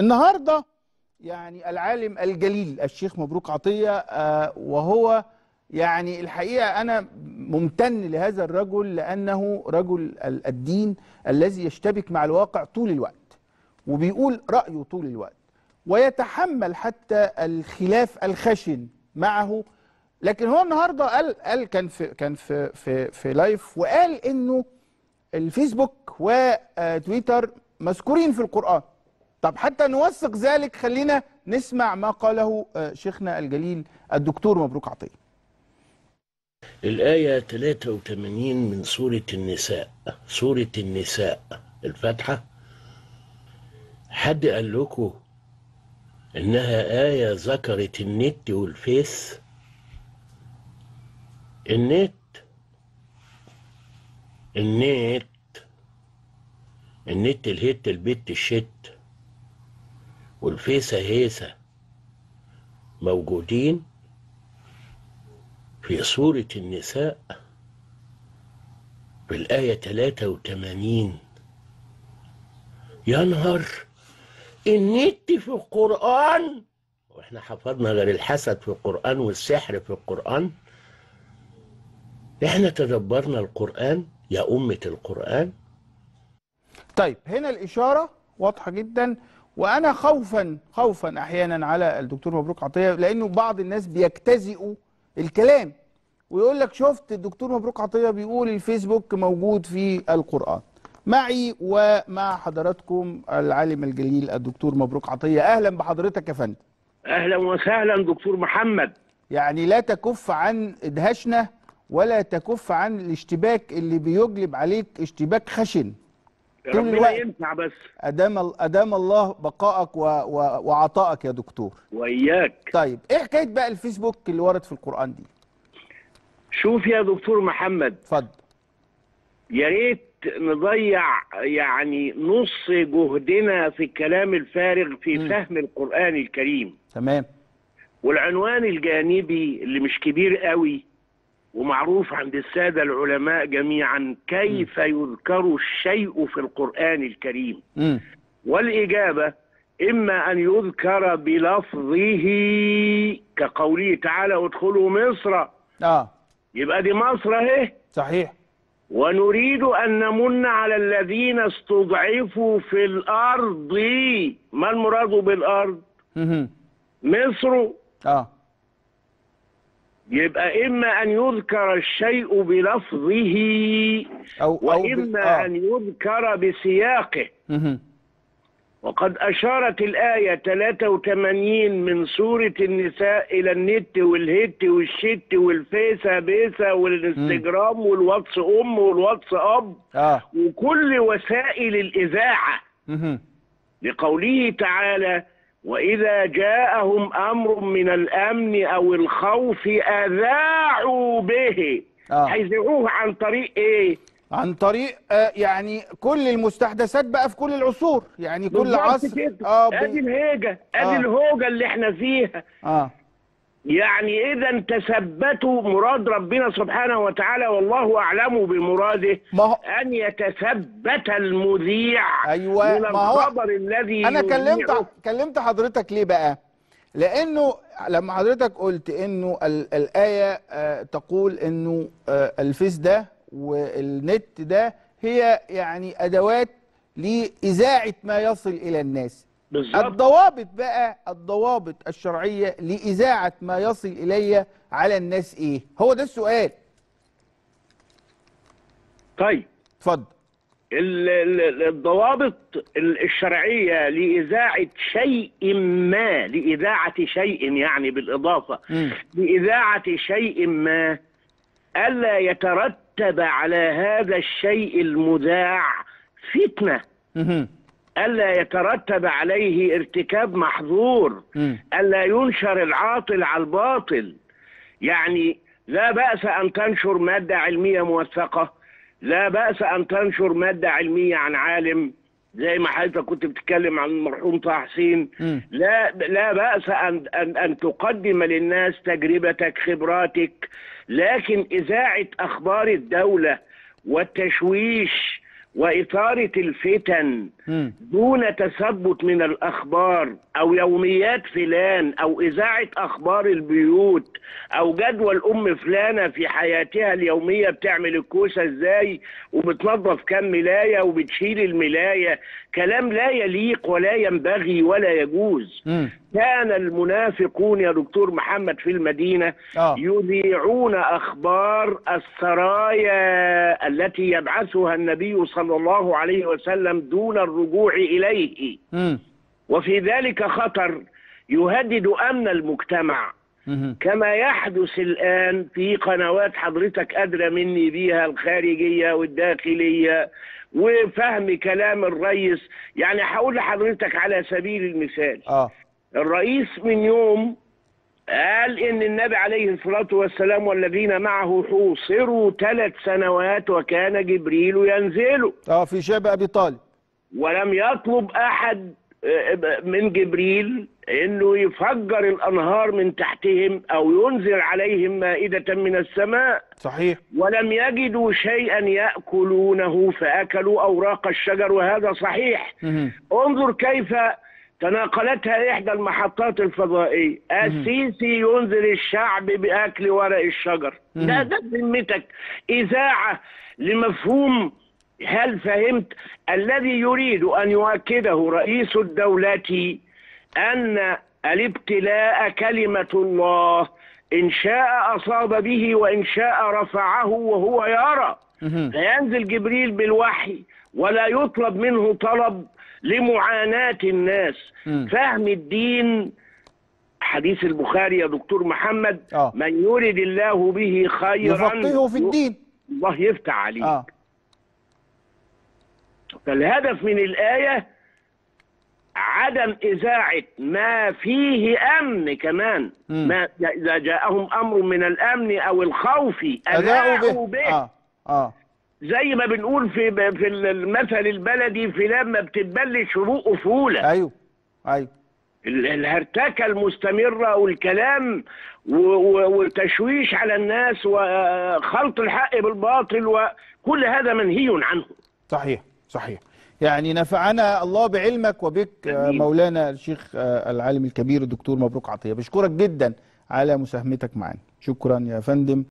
النهارده يعني العالم الجليل الشيخ مبروك عطيه آه، وهو يعني الحقيقه انا ممتن لهذا الرجل لانه رجل ال- الدين الذي يشتبك مع الواقع طول الوقت وبيقول رايه طول الوقت ويتحمل حتى الخلاف الخشن معه لكن هو النهارده قال قال كان في كان في في في لايف وقال انه الفيسبوك وتويتر مذكورين في القرآن طب حتى نوثق ذلك خلينا نسمع ما قاله آه، شيخنا الجليل الدكتور مبروك عطية الآية 83 من سورة النساء سورة النساء الفاتحة حد قال لكم إنها آية ذكرت النت والفيس النت النت النت الهت البت الشت والفيسة هيسة موجودين في سورة النساء في الآية 83 يا نهار النت في القرآن واحنا حفظنا غير الحسد في القرآن والسحر في القرآن احنا تدبرنا القرآن يا أمة القرآن طيب هنا الإشارة واضحة جدا وأنا خوفا خوفا أحيانا على الدكتور مبروك عطية لأنه بعض الناس بيجتزئوا الكلام ويقول لك شفت الدكتور مبروك عطية بيقول الفيسبوك موجود في القرآن معي ومع حضراتكم العالم الجليل الدكتور مبروك عطية أهلا بحضرتك يا فندم اهلا وسهلا دكتور محمد يعني لا تكف عن ادهاشنا ولا تكف عن الاشتباك اللي بيجلب عليك اشتباك خشن طول ربنا الوقت. ينفع بس ادام ادام الله بقائك و... و... وعطائك يا دكتور واياك طيب ايه حكايه بقى الفيسبوك اللي ورد في القران دي شوف يا دكتور محمد اتفضل يا ريت نضيع يعني نص جهدنا في الكلام الفارغ في مم. فهم القرآن الكريم تمام والعنوان الجانبي اللي مش كبير قوي ومعروف عند السادة العلماء جميعا كيف يذكر الشيء في القرآن الكريم امم والإجابة إما أن يذكر بلفظه كقوله تعالى ادخلوا مصر اه يبقى دي مصر اهي صحيح ونريد أن نمن على الذين استضعفوا في الأرض ما المراد بالأرض امم مصر اه يبقى إما أن يذكر الشيء بلفظه او او ب- وإما اه أن يذكر بسياقه مهم. وقد أشارت الآية 83 من سورة النساء إلى النت والهت والشت والفيسة بيسة والانستجرام والواتس أم والواتس أب اه وكل وسائل الإذاعة مهم. لقوله تعالى وإذا جاءهم أمر من الأمن أو الخوف أذاعوا به اه هيذيعوه عن طريق إيه؟ عن طريق آه يعني كل المستحدثات بقى في كل العصور يعني كل بالظبط عصر كده. اه ب... ادي الهيجه ادي آه. الهوجه اللي احنا فيها اه يعني اذا تثبتوا مراد ربنا سبحانه وتعالى والله اعلم بمراده ما هو ان يتثبت المذيع أيوة، من ما هو الخبر الذي انا يذيعه. كلمت كلمت حضرتك ليه بقى لانه لما حضرتك قلت انه ال- الايه آه، تقول انه آه، الفيس ده والنت ده هي يعني ادوات لاذاعه ما يصل الى الناس بالظبط الضوابط بقى الضوابط الشرعيه لاذاعه ما يصل الي على الناس ايه هو ده السؤال طيب اتفضل ال- ال- الضوابط ال- الشرعيه لاذاعه شيء ما لاذاعه شيء يعني بالاضافه مم. لإذاعة شيء ما ألا يترتب على هذا الشيء المذاع فتنة مهم. ألا يترتب عليه ارتكاب محظور مم. ألا ينشر العاطل على الباطل يعني لا بأس أن تنشر مادة علمية موثقة لا بأس أن تنشر مادة علمية عن عالم زي ما حضرتك كنت بتتكلم عن المرحوم طه حسين مم. لا لا بأس أن أن أن تقدم للناس تجربتك خبراتك لكن إذاعة أخبار الدولة والتشويش وإثارة الفتن مم. دون تثبت من الأخبار أو يوميات فلان أو إذاعة أخبار البيوت أو جدول أم فلانة في حياتها اليومية بتعمل الكوسة إزاي وبتنظف كم ملاية وبتشيل الملاية كلام لا يليق ولا ينبغي ولا يجوز مم. كان المنافقون يا دكتور محمد في المدينة آه. يذيعون أخبار السرايا التي يبعثها النبي صلى الله عليه وسلم دون الرجوع إليه مم. وفي ذلك خطر يهدد أمن المجتمع مم. كما يحدث الآن في قنوات حضرتك أدرى مني بيها الخارجية والداخلية وفهم كلام الرئيس يعني هقول لحضرتك على سبيل المثال اه الرئيس من يوم قال ان النبي عليه الصلاة والسلام والذين معه حوصروا ثلاث سنوات وكان جبريل ينزل اه في شعب ابي طالب ولم يطلب احد آه، من جبريل انه يفجر الانهار من تحتهم او ينزل عليهم مائدة من السماء صحيح ولم يجدوا شيئا يأكلونه فأكلوا أوراق الشجر وهذا صحيح مم. انظر كيف تناقلتها إحدى المحطات الفضائية السيسي ينذر الشعب بأكل ورق الشجر ده ده بذمتك إذاعة لمفهوم هل فهمت الذي يريد أن يؤكده رئيس الدولة أن الابتلاء كلمة الله إن شاء أصاب به وإن شاء رفعه وهو يرى مم. فينزل جبريل بالوحي ولا يطلب منه طلب لمعاناة الناس مم. فهم الدين حديث البخاري يا دكتور محمد آه. من يرد الله به خيرا يفقهه في الدين الله يفتح عليه اه فالهدف من الآية عدم إذاعة ما فيه أمن كمان مم. ما إذا جاءهم أمر من الأمن أو الخوف اذاعوا أذاعوا به به اه اه زي ما بنقول في في المثل البلدي في لما بتتبل شروق فولة ايوه ايوه ال- الهرتكة المستمرة والكلام و- و- والتشويش على الناس وخلط الحق بالباطل وكل هذا منهي عنه صحيح صحيح يعني نفعنا الله بعلمك وبك آه، آمين. مولانا الشيخ آه، العالم الكبير الدكتور مبروك عطية بشكرك جدا على مساهمتك معنا شكرا يا فندم